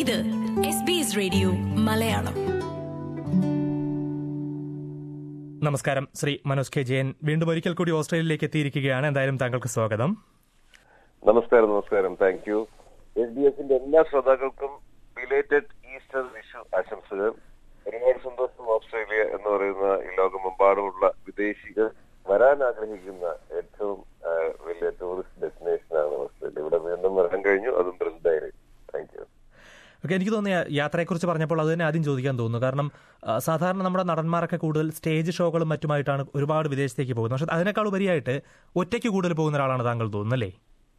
ഇത് S B S radio Malayalam നമസ്കാരം Shri Manoj K Jayan വീണ്ടും ഒരിക്കൽ കൂടി ഓസ്ട്രേലിയയിലേക്ക് എത്തിയിരിക്കുകയാണ് എന്തായാലും താങ്കൾക്ക് സ്വാഗതം നമസ്കാരം നമസ്കാരം താങ്ക് യു എസ് ഡി എഫിന്റെ എല്ലാ ശ്രോതാക്കൾക്കും ബിലേറ്റഡ് ഈസ്റ്റർ വിഷു ആശംസകൾ ഒരുപാട് സന്തോഷം ഓസ്ട്രേലിയ എന്ന് പറയുന്ന ഈ ലോകമെമ്പാടുമുള്ള വിദേശികൾ വരാൻ ആഗ്രഹിക്കുന്ന ഏറ്റവും ആ, വലിയ ടൂറിസ്റ്റ് ഡെസ്റ്റിനേഷൻ ആണ് ഓസ്ട്രേലിയ ഇവിടെ വീണ്ടും വരാൻ കഴിഞ്ഞു അതും ബ്രിസ്ബൈനിൽ താങ്ക് യു ഓക്കെ എനിക്ക് തോന്നിയ യാത്രയെക്കുറിച്ച് പറഞ്ഞപ്പോൾ അത് തന്നെ ആദ്യം ചോദിക്കാൻ തോന്നുന്നു കാരണം ആ, സാധാരണ നമ്മുടെ നടന്മാരൊക്കെ കൂടുതൽ സ്റ്റേജ് ഷോകളും മറ്റുമായിട്ടാണ് ഒരുപാട് വിദേശത്തേക്ക് പോകുന്നത് പക്ഷെ അതിനേക്കാൾ ഉപരിയായിട്ട് ഒറ്റയ്ക്ക് കൂടുതൽ പോകുന്ന ഒരാളാണ് താങ്കൾ തോന്നുന്നു അല്ലേ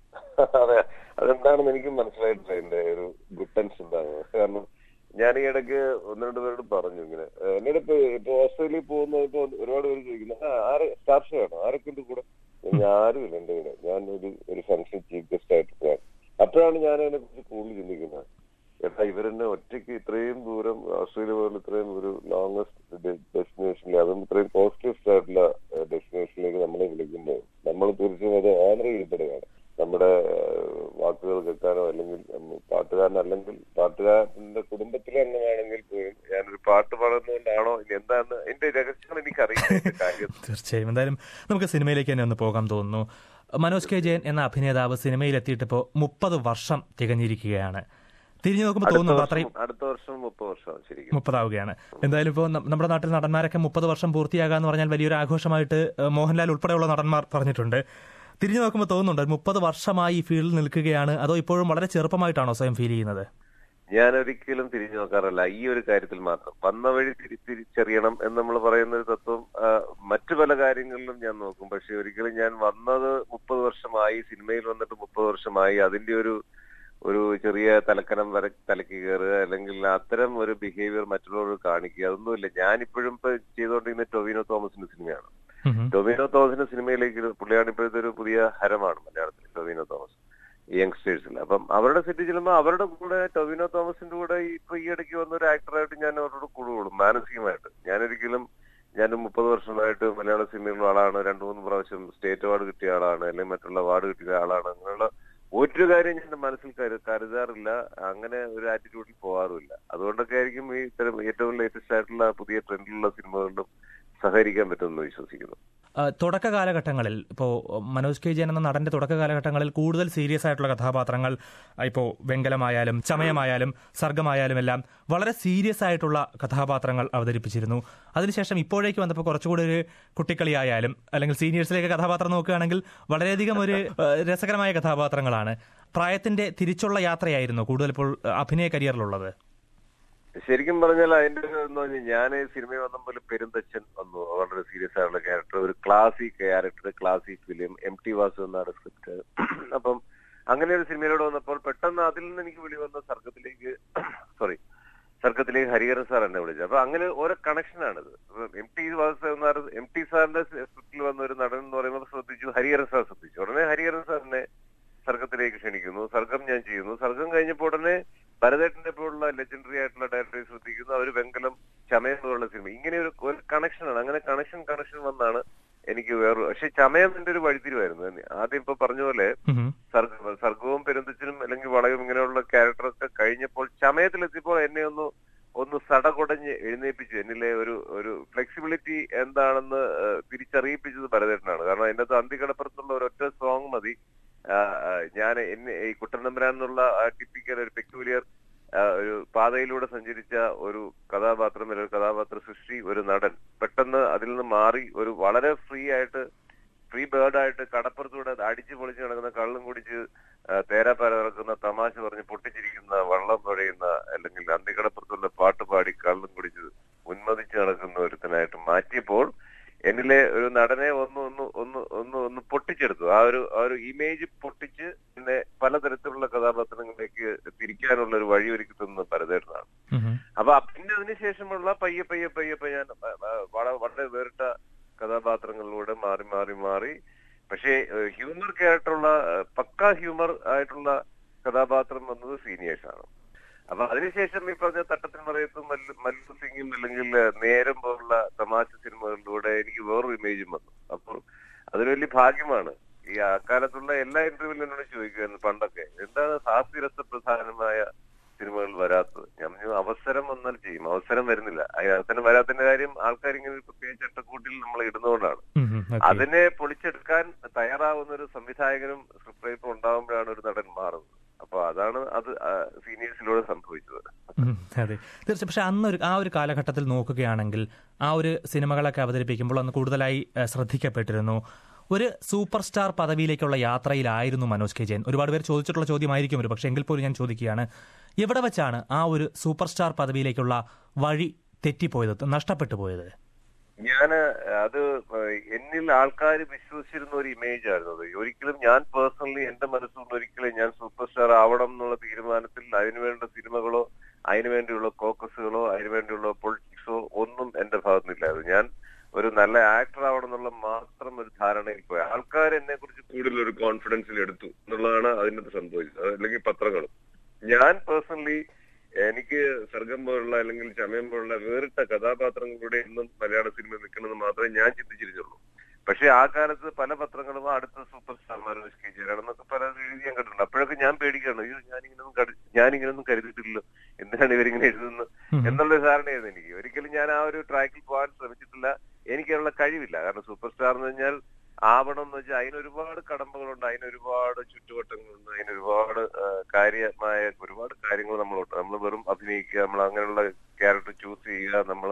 അതെ അതെന്താണെന്ന് എനിക്കും മനസ്സിലായിട്ടില്ല എന്റെ ഒരു ഗുട്ടൻസ് എന്താണെന്ന് കാരണം ഞാൻ ഈ ഇടയ്ക്ക് ഒന്ന് രണ്ട് പേരോട് പറഞ്ഞു ഇങ്ങനെ ഏഹ് എന്നോട് ഇപ്പൊ ഇപ്പൊ ഓസ്ട്രേലിയയിൽ പോകുന്ന ഇപ്പൊ ഒരുപാട് പേര് ചോദിക്കുന്നു "ആ, ആര് സ്റ്റാഫ് ഷോ ആണോ ആരൊക്കെ ഉണ്ട് കൂടെ ഞാൻ ആരുമില്ല എന്റെ കൂടെ ഞാൻ ഒരു ഒരു ഫംഗ്ഷൻ ചീഫ് ഗസ്റ്റ് ആയിട്ട് പോകാൻ അപ്പോഴാണ് ഞാൻ അതിനെ കുറിച്ച് കൂടുതൽ ചിന്തിക്കുന്നത് ഏട്ടാ ഇവരെന്നെ ഒറ്റയ്ക്ക് ഇത്രയും ദൂരം ഓസ്ട്രേലിയ പോലുള്ള ഇത്രയും ഒരു ലോങ്സ്റ്റ് ഡെസ്റ്റിനേഷനിൽ അതും ഇത്രയും കോസ്റ്റ്ലിസ്റ്റ് ആയിട്ടുള്ള ഡെസ്റ്റിനേഷനിലേക്ക് നമ്മളെ വിളിക്കുമ്പോൾ നമ്മൾ തീർച്ചയായും അത് ഓണർ ചെയ്യപ്പെടുകയാണ് നമ്മുടെ ഏഹ്, വാക്കുകൾ കേൾക്കാനോ അല്ലെങ്കിൽ ഉം, പാട്ടുകാരനല്ലെങ്കിൽ പാട്ടുകാരന്റെ കുടുംബത്തിലെ അംഗമാണെങ്കിൽ പോലും ഞാനൊരു പാട്ട് പാടുന്നതുകൊണ്ടാണോ ഇനി എന്താന്ന് എന്റെ രഹസ്യം എനിക്കറിയില്ല എന്റെ കാര്യം തീർച്ചയായും എന്തായാലും നമുക്ക് സിനിമയിലേക്ക് തന്നെ ഒന്ന് പോകാൻ തോന്നുന്നു മനോജ് കെ ജയൻ എന്ന അഭിനേതാവ് സിനിമയിലെത്തിയിട്ടിപ്പോൾ മുപ്പത് വർഷം തികഞ്ഞിരിക്കുകയാണ് തിരിഞ്ഞു നോക്കുമ്പോൾ അടുത്ത തോന്നുന്നുണ്ടോ അത്രയും വർഷം അടുത്ത വർഷം മുപ്പത് വർഷം ശരിക്കും മുപ്പതാവുകയാണ് എന്തായാലും ഇപ്പോൾ നമ്മുടെ നാട്ടിൽ നടന്മാരൊക്കെ മുപ്പത് വർഷം പൂർത്തിയാകാന്ന് പറഞ്ഞാൽ വലിയൊരു ആഘോഷമായിട്ട് ഏഹ്, മോഹൻലാൽ ഉൾപ്പെടെയുള്ള നടന്മാർ പറഞ്ഞിട്ടുണ്ട് തിരിഞ്ഞു നോക്കുമ്പോൾ തോന്നുന്നുണ്ട് മുപ്പത് വർഷമായി ഈ ഫീൽഡിൽ നിൽക്കുകയാണ് അതോ ഇപ്പോഴും വളരെ ചെറുപ്പമായിട്ടാണോ സ്വയം ഫീൽ ചെയ്യുന്നത് ഞാൻ ഒരിക്കലും തിരിഞ്ഞു നോക്കാറില്ല ഈ ഒരു കാര്യത്തിൽ മാത്രം വന്ന വഴി തിരി തിരിച്ചറിയണം എന്ന് നമ്മൾ പറയുന്ന ഒരു തത്വം ആ, മറ്റു പല കാര്യങ്ങളിലും ഞാൻ നോക്കും പക്ഷെ ഒരിക്കലും ഞാൻ വന്നത് മുപ്പത് വർഷമായി സിനിമയിൽ വന്നിട്ട് മുപ്പത് വർഷമായി അതിന്റെ ഒരു ഒരു ചെറിയ തലക്കനം വര തലക്ക് കയറുക അല്ലെങ്കിൽ അത്തരം ഒരു ബിഹേവിയർ മറ്റുള്ളവർ കാണിക്കുക അതൊന്നുമില്ല ഞാൻ ഇപ്പോഴും ഇപ്പൊ ചെയ്തുകൊണ്ടിരിക്കുന്ന ടൊവിനോ തോമസിന്റെ സിനിമയാണ് ഉം ഉം. ടൊവിനോ തോമസിന്റെ സിനിമയിലേക്ക് പുള്ളിയാണ് ഇപ്പോഴത്തെ ഒരു പുതിയ ഹരമാണ് മലയാളത്തിൽ ടൊവിനോ തോമസ് യങ്സ്റ്റേഴ്സിൽ അപ്പം അവരുടെ സെറ്റിൽ ചെല്ലുമ്പോൾ അവരുടെ കൂടെ ടൊവിനോ തോമസിന്റെ കൂടെ ഈ ഇപ്പൊ ഈ ഇടയ്ക്ക് വന്ന ഒരു ആക്ടറായിട്ട് ഞാൻ അവരോട് കൂടുകൂടും മാനസികമായിട്ട് ഞാനൊരിക്കലും ഞാൻ മുപ്പത് വർഷമായിട്ട് മലയാള സിനിമയിലുള്ള ആളാണ് രണ്ടു മൂന്ന് പ്രാവശ്യം സ്റ്റേറ്റ് അവാർഡ് കിട്ടിയ ആളാണ് അല്ലെങ്കിൽ മറ്റുള്ള അവാർഡ് കിട്ടിയ ആളാണ് അങ്ങനെയുള്ള ഒരു കാര്യം ഞാൻ എന്റെ മനസ്സിൽ കരു കരുതാറില്ല അങ്ങനെ ഒരു ആറ്റിറ്റ്യൂഡിൽ പോകാറുമില്ല അതുകൊണ്ടൊക്കെ ആയിരിക്കും ഈ ഇത്തരം ഏറ്റവും ലേറ്റസ്റ്റ് ആയിട്ടുള്ള പുതിയ ട്രെൻഡിലുള്ള സിനിമകളിലും സഹകരിക്കാൻ പറ്റുമെന്ന് വിശ്വസിക്കുന്നു ആ, തുടക്ക കാലഘട്ടങ്ങളിൽ ഇപ്പോൾ മനോജ് കെ ജയൻ എന്ന നടന്റെ തുടക്ക കാലഘട്ടങ്ങളിൽ കൂടുതൽ സീരിയസ് ആയിട്ടുള്ള കഥാപാത്രങ്ങൾ ഇപ്പോൾ വെങ്കലമായാലും ചമയമായാലും സർഗമായാലും എല്ലാം വളരെ സീരിയസ് ആയിട്ടുള്ള കഥാപാത്രങ്ങൾ അവതരിപ്പിച്ചിരുന്നു അതിനുശേഷം ഇപ്പോഴേക്ക് വന്നപ്പോൾ കുറച്ചുകൂടി ഒരു കുട്ടിക്കളിയായാലും അല്ലെങ്കിൽ സീനിയേഴ്സിലേക്ക് കഥാപാത്രം നോക്കുകയാണെങ്കിൽ വളരെയധികം ഒരു ആ, രസകരമായ കഥാപാത്രങ്ങളാണ് പ്രായത്തിന്റെ തിരിച്ചുള്ള യാത്രയായിരുന്നു കൂടുതൽ ഇപ്പോൾ അഭിനയ കരിയറിലുള്ളത് ശരിക്കും പറഞ്ഞാൽ അതിന്റെ ഒരു എന്ന് പറഞ്ഞാൽ ഞാൻ സിനിമയിൽ വന്നപ്പോൾ പെരുന്തച്ഛൻ വന്നു വളരെ സീരിയസ് ആയിട്ടുള്ള ക്യാരക്ടർ ഒരു classic character classic film M T Vasu എന്നാണ് സ്ക്രിപ്റ്റ് അപ്പം അങ്ങനെ ഒരു സിനിമയിലൂടെ വന്നപ്പോൾ പെട്ടെന്ന് അതിൽ നിന്ന് എനിക്ക് വിളി വന്ന സർഗത്തിലേക്ക് സർഗത്തിലേക്ക് ഹരിഹരൻ സാർ എന്നെ വിളിച്ചു അപ്പൊ അങ്ങനെ ഓരോ കണക്ഷനാണിത് എം ടി വാസു എന്ന എം ടി സാറിന്റെ സ്ക്രിപ്റ്റിൽ വന്ന ഒരു നടൻ എന്ന് പറയുമ്പോൾ ശ്രദ്ധിച്ചു ഹരിഹരൻ സാർ ശ്രദ്ധിച്ചു ഉടനെ ഹരിഹരൻ സാറിനെ സർഗത്തിലേക്ക് ക്ഷണിക്കുന്നു സർഗം ഞാൻ ചെയ്യുന്നു സർഗം കഴിഞ്ഞപ്പോൾ ഉടനെ ഭരതേട്ടന്റെ പോലുള്ള ലെജൻഡറി ആയിട്ടുള്ള ഡയറക്ടറെ ശ്രദ്ധിക്കുന്നു അവർ വെങ്കലം ചമയം പോലുള്ള സിനിമ ഇങ്ങനെ ഒരു ഒരു കണക്ഷനാണ് അങ്ങനെ കണക്ഷൻ കണക്ഷൻ വന്നാണ് എനിക്ക് വേറെ പക്ഷെ ചമയം എന്റെ ഒരു വഴിത്തിരിവായിരുന്നു ആദ്യം ഇപ്പൊ പറഞ്ഞ പോലെ ഉം ഉം. സർഗ സർഗവും പെരുന്തച്ചനും അല്ലെങ്കിൽ വളയും ഇങ്ങനെയുള്ള ക്യാരക്ടറൊക്കെ കഴിഞ്ഞപ്പോൾ ചമയത്തിലെത്തിയപ്പോൾ എന്നെ ഒന്ന് ഒന്ന് സടകുടഞ്ഞ് എഴുന്നേൽപ്പിച്ചു എന്നിലെ ഒരു ഒരു ഫ്ലെക്സിബിലിറ്റി എന്താണെന്ന് ഏഹ്, തിരിച്ചറിയിപ്പിച്ചത് ഭരതേട്ടനാണ് കാരണം അതിനകത്ത് അന്തികടപ്പുറത്തുള്ള ഒരൊറ്റ സോങ് മതി ഞാൻ എന്നെ ഈ കുട്ടനമ്പരാൻ എന്നുള്ള ടിപ്പിക്കൽ ഒരു പെക്യൂലിയർ ഒരു പാതയിലൂടെ സഞ്ചരിച്ച ഒരു കഥാപാത്രം അല്ലെങ്കിൽ ഒരു കഥാപാത്ര സൃഷ്ടി ഒരു നടൻ പെട്ടെന്ന് അതിൽ നിന്ന് മാറി ഒരു വളരെ ഫ്രീ ആയിട്ട് ഫ്രീ ബേർഡ് ആയിട്ട് കടപ്പുറത്തൂടെ അടിച്ചു പൊളിച്ച് നടക്കുന്ന കള്ളും കുടിച്ച് ആ, തേരാപ്പാര നടക്കുന്ന തമാശ പറഞ്ഞ് പൊട്ടിച്ചിരിക്കുന്ന വള്ളം തുഴയുന്ന അല്ലെങ്കിൽ അന്തിക്കടപ്പുറത്തുള്ള പാട്ട് പാടി കള്ളും കുടിച്ച് ഉന്മതിച്ച് നടക്കുന്ന ഒരുത്തനായിട്ട് മാറ്റിയപ്പോൾ എന്നിലെ ഒരു നടനെ ഒന്ന് ഒന്ന് ഒന്ന് ഒന്ന് ഒന്ന് പൊട്ടിച്ചെടുത്തു ആ ഒരു ആ ഒരു ഇമേജ് പൊട്ടിച്ച് എന്നെ പലതരത്തിലുള്ള കഥാപാത്രങ്ങളിലേക്ക് തിരിക്കാനുള്ള ഒരു വഴി ഒരുക്കി തന്നത് ഭരതേട്ടനാണ് ഉം ഉം. അപ്പൊ പിന്നെ അതിനുശേഷമുള്ള പയ്യെ പയ്യെ പയ്യെ പയ്യെ ഞാൻ ആ, ആ, വളരെ വളരെ വേറിട്ട കഥാപാത്രങ്ങളിലൂടെ മാറി മാറി മാറി പക്ഷേ ഹ്യൂമർ ക്യാരക്ടറുള്ള പക്ക ഹ്യൂമർ ആയിട്ടുള്ള കഥാപാത്രം വന്നത് സീനിയേഴ്സ് ആണ് അപ്പൊ അതിനുശേഷം ഈ പറഞ്ഞ തട്ടത്തിൽ മറയത്തും മല്ലു മല്ലു സിംഗും അല്ലെങ്കിൽ നേരം പോലുള്ള തമാശ സിനിമകളിലൂടെ എനിക്ക് വേറൊരു ഇമേജും വന്നു അപ്പോൾ അതൊരു വലിയ ഭാഗ്യമാണ് ഈ അക്കാലത്തുള്ള എല്ലാ ഇന്റർവ്യൂവിലും എന്നോട് ചോദിക്കുമായിരുന്നു പണ്ടൊക്കെ എന്താണ് ഹാസ്യരസ പ്രധാനമായ സിനിമകൾ വരാത്തത് അവസരം വരുന്നില്ല ആ അവസരം വരാത്തതിന്റെ കാര്യം ആൾക്കാർ ഇങ്ങനെ ഒരു പ്രത്യേക ചട്ടക്കൂട്ടിൽ നമ്മൾ ഇടുന്നതുകൊണ്ടാണ് ഉം, ഉം, okay. അതിനെ പൊളിച്ചെടുക്കാൻ തയ്യാറാവുന്ന ഒരു സംവിധായകനും സ്ക്രിപ്റ്റ് റൈറ്ററും ഉണ്ടാവുമ്പോഴാണ് ഒരു നടൻ മാറുന്നത് അപ്പൊ അതാണ് അത് സീനിയേഴ്സിലൂടെ സംഭവിച്ചത് ഉം, അതെ തീർച്ചയായും പക്ഷെ അന്ന് ഒരു ആ ഒരു കാലഘട്ടത്തിൽ നോക്കുകയാണെങ്കിൽ ആ ഒരു സിനിമകളൊക്കെ അവതരിപ്പിക്കുമ്പോൾ അന്ന് കൂടുതലായി ഏഹ്, ശ്രദ്ധിക്കപ്പെട്ടിരുന്നു ഒരു സൂപ്പർ സ്റ്റാർ പദവിയിലേക്കുള്ള യാത്രയിലായിരുന്നു മനോജ് കെ ജയൻ ഒരുപാട് പേർ ചോദിച്ചിട്ടുള്ള ചോദ്യമായിരിക്കും ഒരു പക്ഷേ എങ്കിൽ പോലും ഞാൻ ചോദിക്കുകയാണ് എവിടെ വെച്ചാണ് ആ ഒരു സൂപ്പർ സ്റ്റാർ പദവിയിലേക്കുള്ള വഴി തെറ്റിപ്പോയത് നഷ്ടപ്പെട്ടു പോയത് ഞാന് അത് എന്നിൽ ആൾക്കാർ വിശ്വസിച്ചിരുന്ന ഒരു ഇമേജ് ആയിരുന്നു അത് ഒരിക്കലും ഞാൻ പേഴ്സണലി എന്റെ മനസ്സുകൊണ്ട് ഒരിക്കലും ഞാൻ സൂപ്പർ സ്റ്റാർ ആവണം എന്നുള്ള തീരുമാനത്തിൽ അതിനുവേണ്ട സിനിമകളോ അതിനുവേണ്ടിയുള്ള കോക്കസുകളോ അതിനുവേണ്ടിയുള്ള പൊളിറ്റിക്സോ ഒന്നും എന്റെ ഭാഗത്തുനിന്നില്ലായിരുന്നു ഞാൻ ഒരു നല്ല ആക്ടർ ആവണം എന്നുള്ള മാത്രം ഒരു ധാരണയിൽ പോയി ആൾക്കാർ എന്നെ കുറിച്ച് കൂടുതൽ ഒരു കോൺഫിഡൻസിൽ എടുത്തു എന്നുള്ളതാണ് അതിനകത്ത് സംഭവിച്ചത് അത് അല്ലെങ്കിൽ പത്രങ്ങളും ഞാൻ പേഴ്സണലി എനിക്ക് സർഗം പോലുള്ള അല്ലെങ്കിൽ ചമയം പോലുള്ള വേറിട്ട കഥാപാത്രങ്ങളുടെ ഒന്നും മലയാള സിനിമ നിൽക്കണമെന്ന് മാത്രമേ ഞാൻ ചിന്തിച്ചിരുന്നുള്ളൂ പക്ഷെ ആ കാലത്ത് പല പത്രങ്ങളും അടുത്ത സൂപ്പർ സ്റ്റാർ മനോജ് കെ ജയരാണെന്നൊക്കെ പല എഴുതി ഞാൻ കണ്ടിട്ടുണ്ട് അപ്പോഴൊക്കെ ഞാൻ പേടിക്കുകയാണ് അയ്യോ ഞാനിങ്ങനൊന്നും കരു- ഞാനിങ്ങനൊന്നും കരുതിയിട്ടില്ലല്ലോ എന്തിനാണ് ഇവരിങ്ങനെ എഴുതുന്നത് എന്നുള്ള ധാരണയായിരുന്നു എനിക്ക് ഒരിക്കലും ഞാൻ ആ ഒരു ട്രാക്കിൽ പോകാൻ ശ്രമിച്ചിട്ടില്ല എനിക്കതിനുള്ള കഴിവില്ല കാരണം സൂപ്പർ സ്റ്റാർ എന്ന് പറഞ്ഞാൽ ആവണം എന്ന് വെച്ചാൽ അതിന് ഒരുപാട് കടമ്പകളുണ്ട് അതിന് ഒരുപാട് ചുറ്റുവട്ടങ്ങളുണ്ട് അതിന് ഒരുപാട് ആ, കാര്യമായ ഒരുപാട് കാര്യങ്ങൾ നമ്മളുണ്ട് നമ്മൾ വെറും അഭിനയിക്കുക നമ്മൾ അങ്ങനെയുള്ള ക്യാരക്ടർ ചൂസ് ചെയ്യുക നമ്മൾ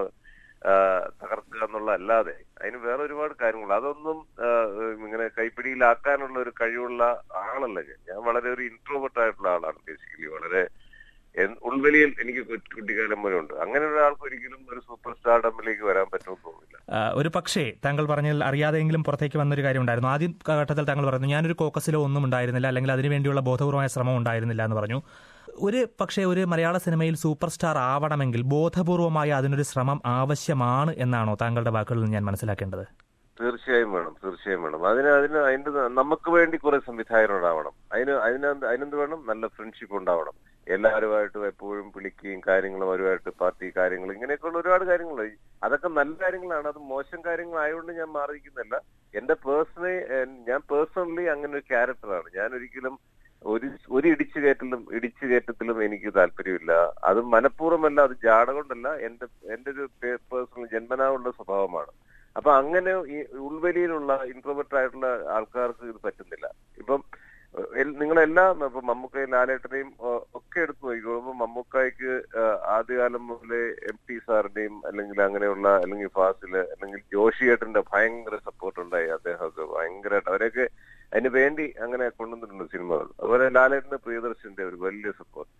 തകർക്കുക എന്നുള്ള അല്ലാതെ അതിന് വേറെ ഒരുപാട് കാര്യങ്ങൾ അതൊന്നും ആ, ഇങ്ങനെ കൈപ്പിടിയിലാക്കാനുള്ള ഒരു കഴിവുള്ള ആളല്ല ഞാൻ ഞാൻ വളരെ ഒരു ഇൻട്രോവേർട്ട് ആയിട്ടുള്ള ആളാണ് ബേസിക്കലി വളരെ എൻ- ഉൾവലിയിൽ എനിക്ക് കു- കുട്ടിക്കാലം മുതലേ ഉണ്ട് അങ്ങനെ ഒരാൾക്ക് ഒരിക്കലും ഒരു സൂപ്പർ സ്റ്റാർഡമ്മിലേക്ക് വരാൻ പറ്റുമെന്ന് തോന്നുന്നില്ല ആ, ഒരു പക്ഷേ താങ്കൾ പറഞ്ഞതിൽ അറിയാതെങ്കിലും പുറത്തേക്ക് വന്നൊരു കാര്യം ഉണ്ടായിരുന്നു ആദ്യം ഘട്ടത്തിൽ താങ്കൾ പറഞ്ഞു ഞാനൊരു കോക്കസിലോ ഒന്നും ഉണ്ടായിരുന്നില്ല അല്ലെങ്കിൽ അതിനുവേണ്ടിയുള്ള ബോധപൂർവമായ ശ്രമം ഉണ്ടായിരുന്നില്ല എന്ന് പറഞ്ഞു ഒരു പക്ഷേ ഒരു മലയാള സിനിമയിൽ സൂപ്പർ സ്റ്റാർ ആവണമെങ്കിൽ ബോധപൂർവമായ അതിനൊരു ശ്രമം ആവശ്യമാണ് എന്നാണോ താങ്കളുടെ വാക്കുകളിൽ നിന്ന് ഞാൻ മനസ്സിലാക്കേണ്ടത് തീർച്ചയായും വേണം തീർച്ചയായും വേണം അതിന് അതിന് അതിന്റെ നമുക്ക് വേണ്ടി കുറെ സംവിധായകർ ഉണ്ടാവണം അതിന് അതിന് അതിനെന്ത് വേണം നല്ല ഫ്രണ്ട്ഷിപ്പ് ഉണ്ടാവണം എല്ലാവരുമായിട്ടും എപ്പോഴും വിളിക്കുകയും കാര്യങ്ങളും അവരുമായിട്ട് പാർട്ടി കാര്യങ്ങൾ ഇങ്ങനെയൊക്കെയുള്ള ഒരുപാട് കാര്യങ്ങൾ അതൊക്കെ നല്ല കാര്യങ്ങളാണ് അത് മോശം കാര്യങ്ങളായതുകൊണ്ട് ഞാൻ മാറിയിരിക്കുന്നില്ല എന്റെ പേഴ്സണലി ഞാൻ പേഴ്സണലി അങ്ങനെ ഒരു ക്യാരക്ടറാണ് ഞാൻ ഒരിക്കലും ഒരു ഒരു ഇടിച്ചു കയറ്റലും ഇടിച്ചു കയറ്റത്തിലും എനിക്ക് താല്പര്യമില്ല അത് മനഃപൂർവ്വമല്ല അത് ജാട കൊണ്ടല്ല എന്റെ എന്റെ ഒരു പേഴ്സണൽ ജന്മനാ ഉള്ള സ്വഭാവമാണ് അപ്പൊ അങ്ങനെ ഈ ഉൾവലിയിലുള്ള ഇൻട്രോവേർട്ട് ആയിട്ടുള്ള ആൾക്കാർക്ക് ഇത് പറ്റുന്നില്ല ഇപ്പം എൽ- നിങ്ങളെല്ലാം ഇപ്പൊ മമ്മൂക്കയും ലാലേട്ടനെയും ഏഹ്, ഒക്കെ എടുത്തു നോക്കിക്കോളൂ ഇപ്പൊ മമ്മൂക്കായ്ക്ക് ഏഹ്, ആദ്യകാലം മുതലേ എം ടി സാറിന്റെയും അല്ലെങ്കിൽ അങ്ങനെയുള്ള അല്ലെങ്കിൽ ഫാസില് അല്ലെങ്കിൽ ജോഷിയേട്ടന്റെ ഭയങ്കര സപ്പോർട്ട് ഉണ്ടായി അദ്ദേഹമൊക്കെ ഭയങ്കരമായിട്ട് അവരെയൊക്കെ അതിന് വേണ്ടി അങ്ങനെ കൊണ്ടുവന്നിട്ടുണ്ട് സിനിമകൾ അതുപോലെ ലാലേട്ടന് പ്രിയദർശന്റെ ഒരു വലിയ സപ്പോർട്ട്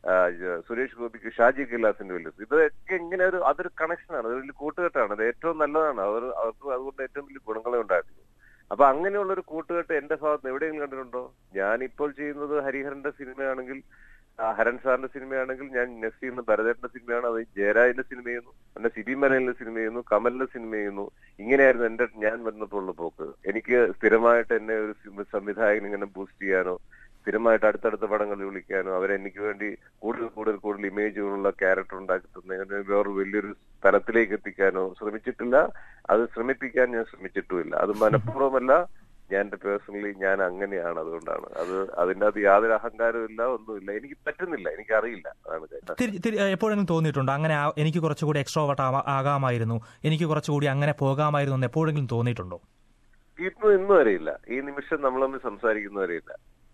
സുരേഷ് ഗോപിക്ക് ഷാജി കൈലാസിന്റെ വലിയ ഇതൊക്കെ ഇങ്ങനെ ഒരു അതൊരു കണക്ഷനാണ് അത് വലിയ കൂട്ടുകെട്ടാണ് അത് ഏറ്റവും നല്ലതാണ് അവർ അവർക്ക് അതുകൊണ്ട് ഏറ്റവും വലിയ ഗുണങ്ങളെ ഉണ്ടായിരുന്നു അപ്പൊ അങ്ങനെയുള്ള ഒരു കൂട്ടുകെട്ട് എന്റെ ഭാഗത്ത് എവിടെയെങ്കിലും കണ്ടിട്ടുണ്ടോ ഞാൻ ഇപ്പോൾ ചെയ്യുന്നത് ഹരിഹരന്റെ സിനിമയാണെങ്കിൽ ആ, ഹരൻ സാറിന്റെ സിനിമയാണെങ്കിൽ ഞാൻ നെക്സ്റ്റ് ചെയ്യുന്ന ഭരതേട്ടന്റെ സിനിമയാണ് അത് ജയരാജിന്റെ സിനിമ ചെയ്യുന്നു പിന്നെ സിബി മലയിലെ സിനിമ ചെയ്യുന്നു കമലിന്റെ സിനിമ ചെയ്യുന്നു ഇങ്ങനെയായിരുന്നു എന്റെ ഞാൻ വന്നപ്പോൾ ഉള്ള പോക്ക് എനിക്ക് സ്ഥിരമായിട്ട് എന്നെ ഒരു സി- സംവിധായകൻ ഇങ്ങനെ ബൂസ്റ്റ് ചെയ്യാനോ സ്ഥിരമായിട്ട് അടുത്തടുത്ത പടങ്ങൾ വിളിക്കാനോ അവരെനിക്ക് വേണ്ടി കൂടുതൽ കൂടുതൽ കൂടുതൽ ഇമേജുകളുള്ള ക്യാരക്ടർ ഉണ്ടാക്കി തന്നെ വേറൊരു വലിയൊരു തലത്തിലേക്ക് എത്തിക്കാനോ ശ്രമിച്ചിട്ടില്ല അത് ശ്രമിപ്പിക്കാൻ ഞാൻ ശ്രമിച്ചിട്ടുമില്ല അത് മനഃപൂർവ്വമല്ല ഞാൻ എന്റെ പേഴ്സണലി ഞാൻ അങ്ങനെയാണ് അതുകൊണ്ടാണ് അത് അതിന്റെ അത് യാതൊരു അഹങ്കാരവും ഇല്ല ഒന്നുമില്ല എനിക്ക് പറ്റുന്നില്ല എനിക്ക് അറിയില്ല അതാണ് കാര്യം തിരി- തിരി- എപ്പോഴെങ്കിലും തോന്നിയിട്ടുണ്ടോ അങ്ങനെ ആ- എനിക്ക് കുറച്ചുകൂടി എക്സ്ട്രോവർട്ട് ആകാമായിരുന്നു എനിക്ക് കുറച്ചുകൂടി അങ്ങനെ പോകാമായിരുന്നു എന്ന് എപ്പോഴെങ്കിലും തോന്നിയിട്ടുണ്ടോ ഇന്നും ഇന്നും വരെയില്ല ഈ നിമിഷം നമ്മൾ തമ്മിൽ സംസാരിക്കുന്നവരെയില്ല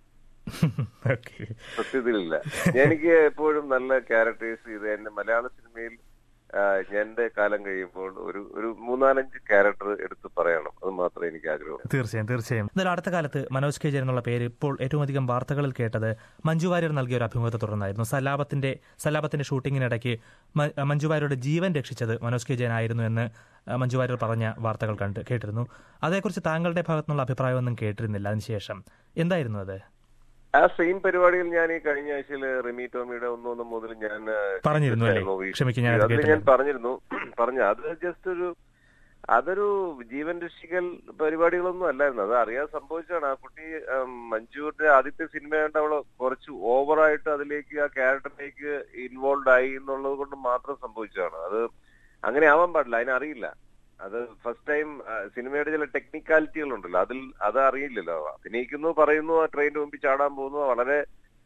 ഓക്കെ സത്യത്തിലില്ല എനിക്ക് എപ്പോഴും നല്ല ക്യാരക്ടേഴ്സ് ചെയ്ത് എന്റെ മലയാള സിനിമയിൽ ആ, എന്റെ കാലം കഴിയുമ്പോൾ ഒരു ഒരു മൂന്നാലഞ്ച് ക്യാരക്ടർ എടുത്ത് പറയണം അത് മാത്രമേ എനിക്ക് ആഗ്രഹമുള്ളൂ തീർച്ചയായും തീർച്ചയായും എന്നാലും അടുത്ത കാലത്ത് മനോജ് കെ ജയൻ എന്നുള്ള പേര് ഇപ്പോൾ ഏറ്റവും അധികം വാർത്തകളിൽ കേട്ടത് മഞ്ജു വാര്യർ നൽകിയ ഒരു അഭിമുഖത്തെ തുടർന്നായിരുന്നു സലാപത്തിന്റെ സലാപത്തിന്റെ ഷൂട്ടിങ്ങിനിടയ്ക്ക് മ- മഞ്ജു വാര്യരുടെ ജീവൻ രക്ഷിച്ചത് മനോജ് കെ ജയൻ ആയിരുന്നു എന്ന് ആ, മഞ്ജു വാര്യർ പറഞ്ഞ വാർത്തകൾ കണ്ട് കേട്ടിരുന്നു അതേക്കുറിച്ച് താങ്കളുടെ ഭാഗത്തുനിന്നുള്ള അഭിപ്രായമൊന്നും കേട്ടിരുന്നില്ല അതിനുശേഷം എന്തായിരുന്നു അത് ആ സെയിം പരിപാടിയിൽ ഞാൻ ഈ കഴിഞ്ഞ ആഴ്ചയിൽ റിമി ടോമിയുടെ ഒന്നൊന്നും മുതൽ ഞാൻ ആ, പറഞ്ഞിരുന്നു അല്ലേ? movie- ക്ഷമിക്ക്, ഞാനത് അതിൽ കേട്ടില്ല. ഞാൻ പറഞ്ഞിരുന്നു പറഞ്ഞു അത് ജസ്റ്റ് ഒരു അതൊരു ജീവൻ രക്ഷിക്കൽ പരിപാടികളൊന്നും അല്ലായിരുന്നു അത് അറിയാൻ സംഭവിച്ചതാണ് ആ കുട്ടി ഉം, മഞ്ജുവിന്റെ ആദ്യത്തെ സിനിമയായിട്ട് അവള് കുറച്ച് ഓവറായിട്ട് അതിലേക്ക് ആ ക്യാരക്ടറിലേക്ക് ഇൻവോൾവ് ആയി എന്നുള്ളത് കൊണ്ട് മാത്രം സംഭവിച്ചതാണ് അത് അങ്ങനെ ആവാൻ പാടില്ല അതിനറിയില്ല അത് ഫസ്റ്റ് ടൈം സിനിമയുടെ ചില ടെക്നിക്കാലിറ്റികൾ ഉണ്ടല്ലോ അതിൽ അത് അറിയില്ലല്ലോ അഭിനയിക്കുന്നു പറയുന്നു ആ ട്രെയിനിന്റെ മുമ്പിൽ ചാടാൻ പോകുന്നു വളരെ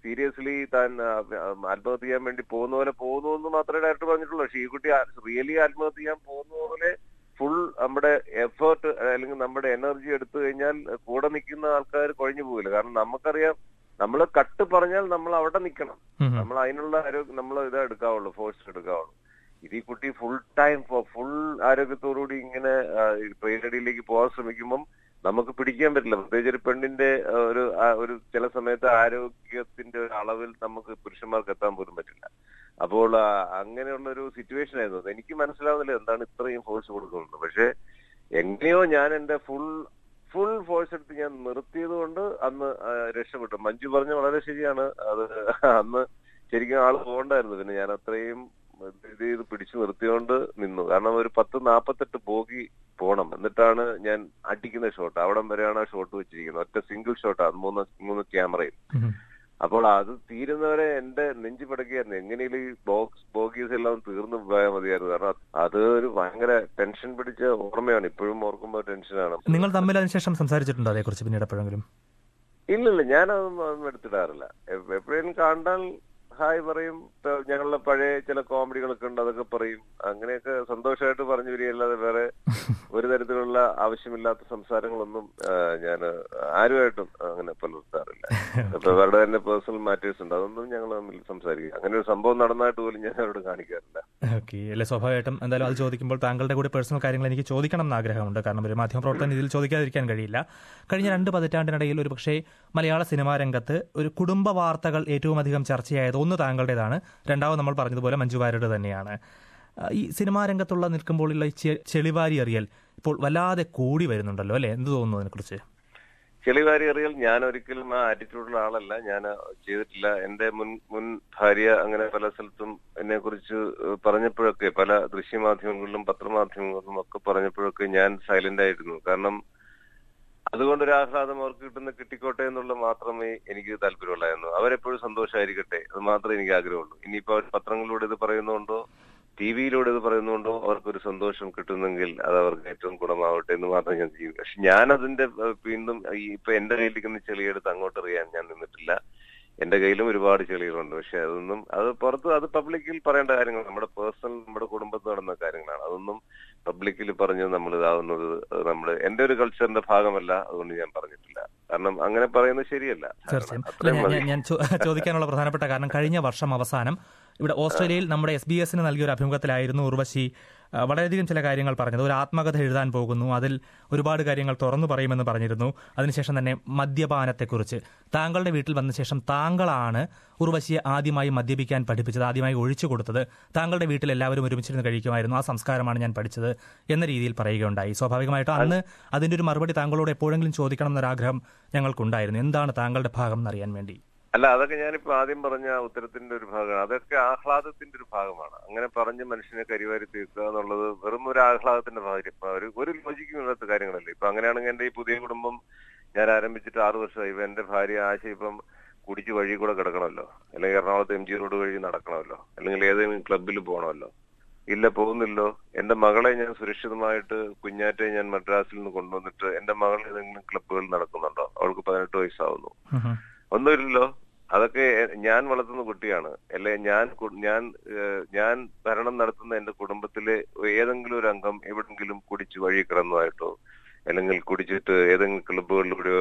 സീരിയസ്ലി താൻ ആ, ആ, ആത്മഹത്യ ചെയ്യാൻ വേണ്ടി പോകുന്ന പോലെ പോകുന്നു എന്ന് മാത്രമേ ഡയറക്ടർ പറഞ്ഞിട്ടുള്ളൂ പക്ഷേ ഈ കുട്ടി റിയലി ആത്മഹത്യ ചെയ്യാൻ പോകുന്ന പോലെ ഫുൾ നമ്മുടെ എഫേർട്ട് അല്ലെങ്കിൽ നമ്മുടെ എനർജി എടുത്തു കഴിഞ്ഞാൽ കൂടെ നിൽക്കുന്ന ആൾക്കാർ കുഴഞ്ഞു പോകില്ല കാരണം നമുക്കറിയാം നമ്മൾ കട്ട് പറഞ്ഞാൽ നമ്മൾ അവിടെ നിൽക്കണം ഉം. നമ്മൾ അതിനുള്ള ആരോഗ്യം നമ്മൾ ഇത് എടുക്കാവുള്ളൂ ഫോഴ്സ് എടുക്കാവുള്ളൂ ഇത് ഈ കുട്ടി ഫുൾ ടൈം ഫുൾ ആരോഗ്യത്തോടുകൂടി ഇങ്ങനെ ട്രെയിനടിയിലേക്ക് പോകാൻ ശ്രമിക്കുമ്പം നമുക്ക് പിടിക്കാൻ പറ്റില്ല പ്രത്യേകിച്ച് ഒരു പെണ്ണിന്റെ ആ, ഒരു ആ, ഒരു ചില സമയത്ത് ആരോഗ്യത്തിന്റെ ഒരു അളവിൽ നമുക്ക് പുരുഷന്മാർക്ക് എത്താൻ പോലും പറ്റില്ല അപ്പോൾ ആ, അങ്ങനെയുള്ള ഒരു സിറ്റുവേഷൻ ആയിരുന്നു അത്. എനിക്ക് മനസ്സിലാവുന്നില്ല എന്താണ് ഇത്രയും ഫോഴ്സ് കൊടുക്കുന്നത് പക്ഷെ എങ്ങനെയോ ഞാൻ എന്റെ ഫുൾ ഫുൾ ഫോഴ്സ് എടുത്ത് ഞാൻ നിർത്തിയത് കൊണ്ട് അന്ന് ആ, രക്ഷപ്പെട്ടു മഞ്ജു പറഞ്ഞ വളരെ ശരിയാണ് അത് അന്ന് ശരിക്കും ആള് പോകണ്ടായിരുന്നു പിന്നെ ഞാൻ അത്രയും ഇത് ചെയ്ത് പിടിച്ചു നിർത്തിയോണ്ട് നിന്നു കാരണം ഒരു പത്ത് നാപ്പത്തെട്ട് ബോഗി പോണം എന്നിട്ടാണ് ഞാൻ അടിക്കുന്ന ഷോട്ട് അവിടം വരെയാണ് ആ ഷോട്ട് വെച്ചിരിക്കുന്നത് ഒറ്റ സിംഗിൾ ഷോട്ടാണ് മൂന്ന് മൂന്ന് ക്യാമറയിൽ ഉം. അപ്പോൾ അത് തീരുന്നവരെ എന്റെ നെഞ്ചു പിടക്കുകയായിരുന്നു എങ്ങനെയും ഈ ബോക്സ് ബോഗീസ് എല്ലാം തീർന്നു പോയാൽ മതിയായിരുന്നു കാരണം അത് ഒരു ഭയങ്കര ടെൻഷൻ പിടിച്ച ഓർമ്മയാണ് ഇപ്പോഴും ഓർക്കുമ്പോൾ ടെൻഷനാണ് നിങ്ങൾ തമ്മിൽ അതിനുശേഷം സംസാരിച്ചിട്ടുണ്ടോ അതേക്കുറിച്ച് പിന്നീട് എപ്പോഴെങ്കിലും ഇല്ലില്ല ഞാനതൊന്നും അതൊന്നും എടുത്തിടാറില്ല എ- എപ്പോഴേലും കണ്ടാൽ ഹായ് പറയും ഇപ്പൊ ഞങ്ങളുടെ പഴയ ചില കോമഡികളൊക്കെ ഉണ്ട് അതൊക്കെ പറയും അങ്ങനെയൊക്കെ സന്തോഷമായിട്ട് പറഞ്ഞു വരികയല്ലാതെ വേറെ ഒരു തരത്തിലുള്ള ആവശ്യമില്ലാത്ത സംസാരങ്ങളൊന്നും ഞാൻ ആരുമായിട്ടും അങ്ങനെ പുലർത്താറില്ല അപ്പൊ അവരുടെ തന്നെ പേഴ്സണൽ മാറ്റേഴ്സ് ഉണ്ട് അതൊന്നും ഞങ്ങൾ തമ്മിൽ സംസാരിക്കുക അങ്ങനെ ഒരു സംഭവം നടന്നായിട്ട് പോലും ഞാൻ അവരോട് കാണിക്കാറില്ല ഓക്കെ അല്ലെ സ്വാഭാവികമായിട്ടും എന്തായാലും അത് ചോദിക്കുമ്പോൾ താങ്കളുടെ കൂടെ പേഴ്സണൽ കാര്യങ്ങൾ എനിക്ക് ചോദിക്കണം എന്ന് ആഗ്രഹമുണ്ട് കാരണം ഒരു മാധ്യമപ്രവർത്തകൻ ഇതിൽ ചോദിക്കാതിരിക്കാൻ കഴിയില്ല കഴിഞ്ഞ രണ്ട് പതിറ്റാണ്ടിനിടയിൽ ഒരു പക്ഷേ മലയാള സിനിമാ രംഗത്ത് ഒരു കുടുംബ വാർത്തകൾ ഏറ്റവും അധികം ചർച്ചയായത് ഒന്ന് താങ്കളുടേതാണ് രണ്ടാമത് നമ്മൾ പറഞ്ഞതുപോലെ മഞ്ജു വാര്യരുടെ തന്നെയാണ് ആ, ഈ സിനിമാ രംഗത്തുള്ള നിൽക്കുമ്പോഴുള്ള ഈ ചെ- ചെളിവാരി അറിയൽ ഇപ്പോൾ വല്ലാതെ കൂടി വരുന്നുണ്ടല്ലോ അല്ലെ എന്ത് തോന്നുന്നു അതിനെക്കുറിച്ച് ചെളിവാരി അറിയൽ ഞാൻ ഒരിക്കലും ആ ആറ്റിറ്റ്യൂഡുള്ള ആളല്ല ഞാൻ ചെയ്തിട്ടില്ല എന്റെ മുൻ മുൻ ഭാര്യ അങ്ങനെ പല സ്ഥലത്തും എന്നെ കുറിച്ച് പറഞ്ഞപ്പോഴൊക്കെ പല ദൃശ്യമാധ്യമങ്ങളിലും പത്രമാധ്യമങ്ങളിലും ഒക്കെ പറഞ്ഞപ്പോഴൊക്കെ ഞാൻ സൈലന്റ് ആയിരുന്നു കാരണം അതുകൊണ്ടൊരു ആഹ്ലാദം അവർക്ക് കിട്ടുന്ന കിട്ടിക്കോട്ടെ എന്നുള്ള മാത്രമേ എനിക്ക് താല്പര്യമുള്ളായിരുന്നു അവരെപ്പോഴും സന്തോഷമായിരിക്കട്ടെ അത് മാത്രമേ എനിക്ക് ആഗ്രഹമുള്ളൂ ഇനിയിപ്പോ അവർ പത്രങ്ങളിലൂടെ ഇത് പറയുന്നുണ്ടോ ടി വിയിലൂടെ ഇത് പറയുന്നുണ്ടോ അവർക്കൊരു സന്തോഷം കിട്ടുന്നെങ്കിൽ അത് അവർക്ക് ഏറ്റവും ഗുണമാവട്ടെ എന്ന് മാത്രം ഞാൻ ചെയ്യും പക്ഷെ ഞാൻ അതിന്റെ ഏഹ്, വീണ്ടും ഈ ഇപ്പൊ എന്റെ കയ്യിലിരിക്കുന്ന ചെളിയെടുത്ത് അങ്ങോട്ട് എറിയാൻ ഞാൻ നിന്നിട്ടില്ല എന്റെ കയ്യിലും ഒരുപാട് ചെളികളുണ്ട് പക്ഷെ അതൊന്നും അത് പുറത്ത് അത് പബ്ലിക്കിൽ പറയേണ്ട കാര്യങ്ങൾ നമ്മുടെ പേഴ്സണൽ നമ്മുടെ കുടുംബത്തിൽ നടന്ന കാര്യങ്ങളാണ് അതൊന്നും പബ്ലിക്കിൽ പറഞ്ഞ് നമ്മൾ ഇതാവുന്നത് നമ്മുടെ എന്റെ ഒരു കൾച്ചറിന്റെ ഭാഗമല്ല അതുകൊണ്ട് ഞാൻ പറഞ്ഞിട്ടില്ല കാരണം അങ്ങനെ പറയുന്നത് ശരിയല്ല തീർച്ചയായും അല്ല, അത്രയും ഞാൻ- മതി. ഞാൻ- ഞാൻ ചോ- ചോദിക്കാനുള്ള പ്രധാനപ്പെട്ട കാരണം കഴിഞ്ഞ വർഷം അവസാനം ഇവിടെ ഓസ്ട്രേലിയയിൽ നമ്മുടെ എസ് ബി എസിന് നൽകിയ ഒരു അഭിമുഖത്തിലായിരുന്നു ഉർവശി ആ, വളരെയധികം ചില കാര്യങ്ങൾ പറഞ്ഞത് ഒരു ആത്മകഥ എഴുതാൻ പോകുന്നു അതിൽ ഒരുപാട് കാര്യങ്ങൾ തുറന്നു പറയുമെന്ന് പറഞ്ഞിരുന്നു അതിനുശേഷം തന്നെ മദ്യപാനത്തെക്കുറിച്ച് താങ്കളുടെ വീട്ടിൽ വന്ന ശേഷം താങ്കളാണ് ഉർവശിയെ ആദ്യമായി മദ്യപിക്കാൻ പഠിപ്പിച്ചത് ആദ്യമായി ഒഴിച്ചു കൊടുത്തത് താങ്കളുടെ വീട്ടിൽ എല്ലാവരും ഒരുമിച്ചിരുന്ന് കഴിക്കുമായിരുന്നു ആ സംസ്കാരമാണ് ഞാൻ പഠിച്ചത് എന്ന രീതിയിൽ പറയുകയുണ്ടായി സ്വാഭാവികമായിട്ടും അന്ന് അതിന്റെ ഒരു മറുപടി താങ്കളോട് എപ്പോഴെങ്കിലും ചോദിക്കണം എന്നൊരാഗ്രഹം ഞങ്ങൾക്കുണ്ടായിരുന്നു എന്താണ് താങ്കളുടെ ഭാഗം എന്നറിയാൻ വേണ്ടി അല്ല അതൊക്കെ ഞാനിപ്പോ ആദ്യം പറഞ്ഞ ഉത്തരത്തിന്റെ ഒരു ഭാഗമാണ് അതൊക്കെ ആഹ്ലാദത്തിന്റെ ഒരു ഭാഗമാണ് അങ്ങനെ പറഞ്ഞ് മനുഷ്യനെ കരിവാരി തീർക്കുക എന്നുള്ളത് വെറും ഒരു ആഹ്ലാദത്തിന്റെ ഭാഗം ഒരു ഒരു ലോജിക്കും ഇല്ലാത്ത കാര്യങ്ങളല്ലേ ഇപ്പൊ അങ്ങനെയാണെങ്കിൽ എന്റെ ഈ പുതിയ കുടുംബം ഞാൻ ആരംഭിച്ചിട്ട് ആറു വർഷമായി ഇപ്പൊ എന്റെ ഭാര്യ ആശ ഇപ്പം കുടിച്ച് വഴി കൂടെ കിടക്കണമല്ലോ അല്ലെങ്കിൽ എറണാകുളത്ത് എം ജി റോഡ് വഴി നടക്കണമല്ലോ അല്ലെങ്കിൽ ഏതെങ്കിലും ക്ലബിൽ പോകണമല്ലോ ഇല്ല പോകുന്നില്ലോ എന്റെ മകളെ ഞാൻ സുരക്ഷിതമായിട്ട് കുഞ്ഞാറ്റെ ഞാൻ മദ്രാസിൽ നിന്ന് കൊണ്ടുവന്നിട്ട് എന്റെ മകൾ ഏതെങ്കിലും ക്ലബ്ബുകളിൽ നടക്കുന്നുണ്ടോ അവൾക്ക് പതിനെട്ട് വയസ്സാവുന്നു ഒന്നുമില്ലല്ലോ അതൊക്കെ എ- ഞാൻ വളർത്തുന്ന കുട്ടിയാണ് അല്ലെ ഞാൻ കു- ഞാൻ ഏഹ്, ഞാൻ ഭരണം നടത്തുന്ന എന്റെ കുടുംബത്തിലെ ഏതെങ്കിലും ഒരു അംഗം എവിടെങ്കിലും കുടിച്ച് വഴി കിടന്നതായിട്ടോ അല്ലെങ്കിൽ കുടിച്ചിട്ട് ഏതെങ്കിലും ക്ലബ്ബുകളിലൂടെയോ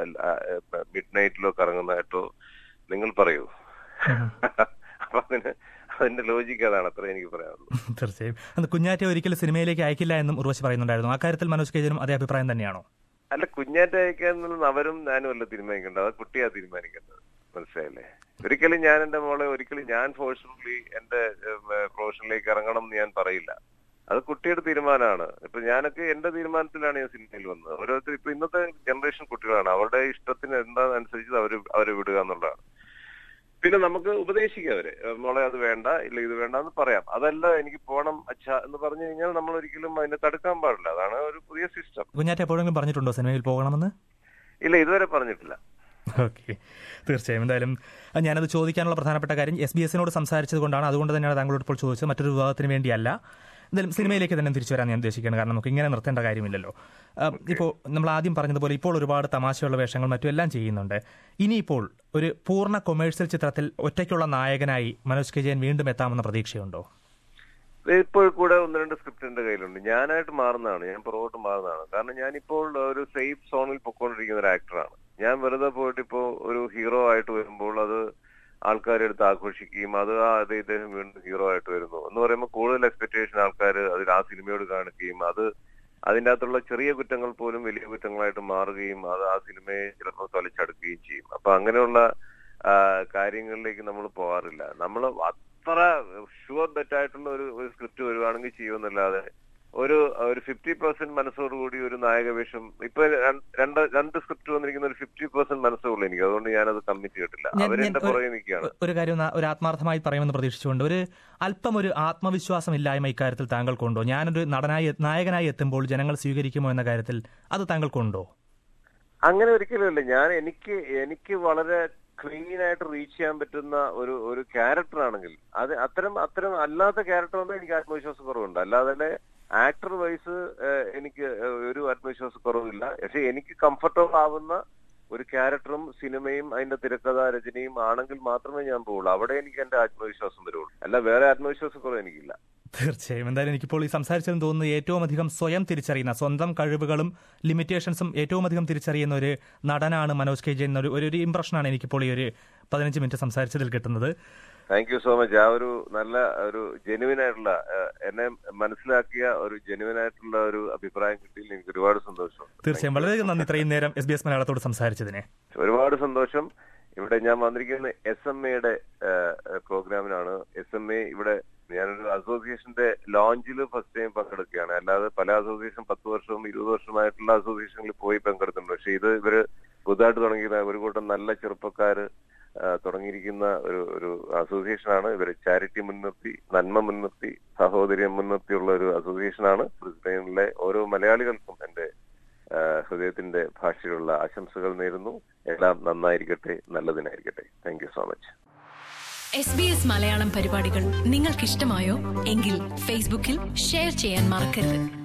മിഡ് നൈറ്റിലോ കറങ്ങുന്നതായിട്ടോ നിങ്ങൾ പറയൂ അപ്പൊ അതിന് അതിന്റെ ലോജിക്ക് അതാണ് അത്ര എനിക്ക് പറയാനുള്ളൂ തീർച്ചയായും അന്ന് കുഞ്ഞാറ്റെ ഒരിക്കലും സിനിമയിലേക്ക് അയക്കില്ല എന്നും ഉർവശി പറയുന്നുണ്ടായിരുന്നു അക്കാര്യത്തിൽ മനോജ് കെ ജനും അതേ അഭിപ്രായം തന്നെയാണോ അല്ല കുഞ്ഞാറ്റ അയക്കാന്നുള്ളത് അവരും ഞാനും അല്ല തീരുമാനിക്കേണ്ടത് അത് കുട്ടിയാ തീരുമാനിക്കേണ്ടത് മനസ്സിലായില്ലേ ഒരിക്കലും ഞാൻ എന്റെ മോളെ ഒരിക്കലും ഞാൻ ഫോഴ്സ്ഫുള്ളി എന്റെ പ്രൊഫഷനിലേക്ക് ഇറങ്ങണം എന്ന് ഞാൻ പറയില്ല അത് കുട്ടിയുടെ തീരുമാനമാണ് ഇപ്പൊ ഞാനൊക്കെ എന്റെ തീരുമാനത്തിലാണ് ഞാൻ സിനിമയിൽ വന്നത് ഓരോരുത്തർ ഇപ്പൊ ഇന്നത്തെ ജനറേഷൻ കുട്ടികളാണ് അവരുടെ ഇഷ്ടത്തിന് എന്താണെന്നനുസരിച്ച് അവര് അവരെ വിടുക എന്നുള്ളതാണ് പിന്നെ നമുക്ക് ഉപദേശിക്കാം അവരെ ഏഹ് മോളെ അത് വേണ്ട ഇല്ല ഇത് വേണ്ട എന്ന് പറയാം അതല്ല എനിക്ക് പോണം അച്ഛ എന്ന് പറഞ്ഞു കഴിഞ്ഞാൽ നമ്മൾ ഒരിക്കലും അതിനെ തടുക്കാൻ പാടില്ല അതാണ് ഒരു പുതിയ സിസ്റ്റം കുഞ്ഞാറ്റെ എപ്പോഴെങ്കിലും പറഞ്ഞിട്ടുണ്ടോ സിനിമയിൽ പോകണമെന്ന് ഇല്ല ഇതുവരെ പറഞ്ഞിട്ടില്ല ഓക്കെ തീർച്ചയായും എന്തായാലും അഹ് ഞാനത് ചോദിക്കാനുള്ള പ്രധാനപ്പെട്ട കാര്യം എസ് ബി എസിനോട് സംസാരിച്ചത് കൊണ്ടാണ് അതുകൊണ്ട് തന്നെയാണ് താങ്കളോട് ഇപ്പോൾ ചോദിച്ചത് മറ്റൊരു വിഭാഗത്തിന് വേണ്ടിയല്ല എന്തായാലും സിനിമയിലേക്ക് തന്നെ തിരിച്ചു വരാൻ ഞാൻ ഉദ്ദേശിക്കുകയാണ് കാരണം നമുക്ക് ഇങ്ങനെ നിർത്തേണ്ട കാര്യമില്ലല്ലോ ആ, ഇപ്പോൾ നമ്മൾ ആദ്യം പറഞ്ഞതുപോലെ ഇപ്പോൾ ഒരുപാട് തമാശയുള്ള വേഷങ്ങൾ മറ്റും എല്ലാം ചെയ്യുന്നുണ്ട് ഇനിയിപ്പോൾ ഒരു പൂർണ്ണ കൊമേഴ്സ്യൽ ചിത്രത്തിൽ ഒറ്റയ്ക്കുള്ള നായകനായി മനോജ് കെ ജയൻ വീണ്ടും എത്താമെന്ന പ്രതീക്ഷയുണ്ടോ ഇപ്പോൾ കൂടെ ഒന്ന് രണ്ട് സ്ക്രിപ്റ്റ് എന്റെ കയ്യിലുണ്ട് ഞാനായിട്ട് മാറുന്നതാണ് ഞാൻ പുറകോട്ട് മാറുന്നതാണ് കാരണം ഞാനിപ്പോൾ ഒരു സേഫ് സോണിൽ പൊക്കോണ്ടിരിക്കുന്ന ഒരു ആക്ടറാണ് ഞാൻ വെറുതെ പോയിട്ട് ഇപ്പോ ഒരു ഹീറോ ആയിട്ട് വരുമ്പോൾ അത് ആൾക്കാരെ എടുത്ത് ആഘോഷിക്കുകയും അത് ആ അത് ഇദ്ദേഹം വീണ്ടും ഹീറോ ആയിട്ട് വരുന്നു എന്ന് പറയുമ്പോൾ കൂടുതൽ എക്സ്പെക്ടേഷൻ ആൾക്കാർ അതിൽ ആ സിനിമയോട് കാണിക്കുകയും അത് അതിൻ്റെ അകത്തുള്ള ചെറിയ കുറ്റങ്ങൾ പോലും വലിയ കുറ്റങ്ങളായിട്ട് മാറുകയും അത് ആ സിനിമയെ ചിലപ്പോൾ തൊലിച്ചടുക്കുകയും ചെയ്യും അപ്പൊ അങ്ങനെയുള്ള ആ, കാര്യങ്ങളിലേക്ക് നമ്മൾ പോകാറില്ല നമ്മൾ അത്ര ഷുവർ ബെറ്റായിട്ടുള്ള ഒരു ഒരു സ്ക്രിപ്റ്റ് വരുവാണെങ്കിൽ ചെയ്യുമെന്നല്ലാതെ ഒരു ഒരു ഫിഫ്റ്റി പെർസെന്റ് മനസ്സോടുകൂടി ഒരു നായക വേഷം ഇപ്പൊ രണ്ട് രണ്ട് രണ്ട് സ്ക്രിപ്റ്റ് വന്നിരിക്കുന്ന ഒരു ഫിഫ്റ്റി പെർസെന്റ് മനസ്സുള്ളൂ എനിക്ക് അതുകൊണ്ട് ഞാനത് കമ്മിറ്റ് ചെയ്തിട്ടില്ല ഞാൻ- അവരെന്റെ ഞാൻ ഒരു- പുറകെ നിൽക്കുകയാണ് ഒരു കാര്യം ഒന്ന് ഒരു ആത്മാർത്ഥമായി പറയുമെന്ന് പ്രതീക്ഷിച്ചുകൊണ്ട് ഒരു അല്പം ഒരു ആത്മവിശ്വാസം ഇല്ലായ്മ ഇക്കാര്യത്തിൽ താങ്കൾക്കുണ്ടോ ഞാനൊരു നടനായി നായകനായി എത്തുമ്പോൾ ജനങ്ങൾ സ്വീകരിക്കുമോ എന്ന കാര്യത്തിൽ അത് താങ്കൾക്കുണ്ടോ അങ്ങനെ ഒരിക്കലും ഇല്ല ഞാൻ എനിക്ക് എനിക്ക് വളരെ ക്ലീൻ ആയിട്ട് റീച്ച് ചെയ്യാൻ പറ്റുന്ന ഒരു ഒരു ക്യാരക്ടർ ആണെങ്കിൽ അത് അത്തരം അത്തരം അല്ലാത്ത ക്യാരക്ടർ ഒന്നും എനിക്ക് ആത്മവിശ്വാസ കുറവുണ്ട് അല്ലാതെ ആക്ടർ വൈസ് എനിക്ക് ഏഹ്, ഒരു ആത്മവിശ്വാസ കുറവില്ല പക്ഷെ എനിക്ക് കംഫർട്ടബിൾ ആവുന്ന ഒരു ക്യാരക്ടറും സിനിമയും അതിന്റെ തിരക്കഥ രചനയും ആണെങ്കിൽ മാത്രമേ ഞാൻ പോവുള്ളൂ അവിടെ എനിക്ക് എന്റെ ആത്മവിശ്വാസം വരുള്ളൂ അല്ല വേറെ ആത്മവിശ്വാസ കുറവ് എനിക്കില്ല തീർച്ചയായും എന്തായാലും എനിക്കിപ്പോൾ ഈ സംസാരിച്ചതെന്ന് തോന്നുന്നു ഏറ്റവും അധികം സ്വയം തിരിച്ചറിയുന്ന സ്വന്തം കഴിവുകളും ലിമിറ്റേഷൻസും ഏറ്റവും അധികം തിരിച്ചറിയുന്ന ഒരു നടനാണ് മനോജ് കെ ജയൻ എന്നൊരു ഒരു ഒരു ഇംപ്രഷനാണ് എനിക്കിപ്പോൾ ഈ ഒരു പതിനഞ്ച് മിനിറ്റ് സംസാരിച്ചതിൽ കിട്ടുന്നത് താങ്ക് യു സോ മച്ച് ആ ഒരു നല്ല ഒരു ജെനുവിൻ ആയിട്ടുള്ള ഏഹ്, എന്നെ മനസ്സിലാക്കിയ ഒരു ജെനുവിൻ ആയിട്ടുള്ള ഒരു അഭിപ്രായം കിട്ടിയതിൽ എനിക്ക് ഒരുപാട് സന്തോഷമുണ്ട് തീർച്ചയായും വളരെയധികം നന്ദി ഇത്രയും നേരം എസ് ബി എസ് മലയാളത്തോട് സംസാരിച്ചതിനെ ഒരുപാട് സന്തോഷം ഇവിടെ ഞാൻ വന്നിരിക്കുന്ന എസ് എം എയുടെ പ്രോഗ്രാമിനാണ് എസ് എം എ ഇവിടെ ഞാനൊരു അസോസിയേഷന്റെ ലോഞ്ചിൽ ഫസ്റ്റ് ടൈം പങ്കെടുക്കുകയാണ് അല്ലാതെ പല അസോസിയേഷൻ പത്ത് വർഷവും ഇരുപത് വർഷമായിട്ടുള്ള അസോസിയേഷനിൽ പോയി പങ്കെടുത്തിട്ടുണ്ട് പക്ഷെ ഇത് ഇവര് പുതുതായിട്ട് തുടങ്ങിയ ഒരു കൂട്ടം നല്ല ചെറുപ്പക്കാര് ആ, തുടങ്ങിയിരിക്കുന്ന ഒരു ഒരു അസോസിയേഷനാണ് ഇവർ ചാരിറ്റി മുൻനിർത്തി നന്മ മുൻനിർത്തി സഹോദര്യം മുൻനിർത്തിയുള്ള ഒരു അസോസിയേഷനാണ് ബ്രിസ്ബെയിനിലെ ഓരോ മലയാളികൾക്കും എന്റെ ആ, ഹൃദയത്തിന്റെ ഭാഷയിലുള്ള ആശംസകൾ നേരുന്നു എല്ലാം നന്നായിരിക്കട്ടെ നല്ലതിനായിരിക്കട്ടെ thank you so much S B S Malayalam പരിപാടികൾ നിങ്ങൾക്കിഷ്ടമായോ എങ്കിൽ ഫേസ്ബുക്കിൽ ഷെയർ ചെയ്യാൻ മറക്കരുത്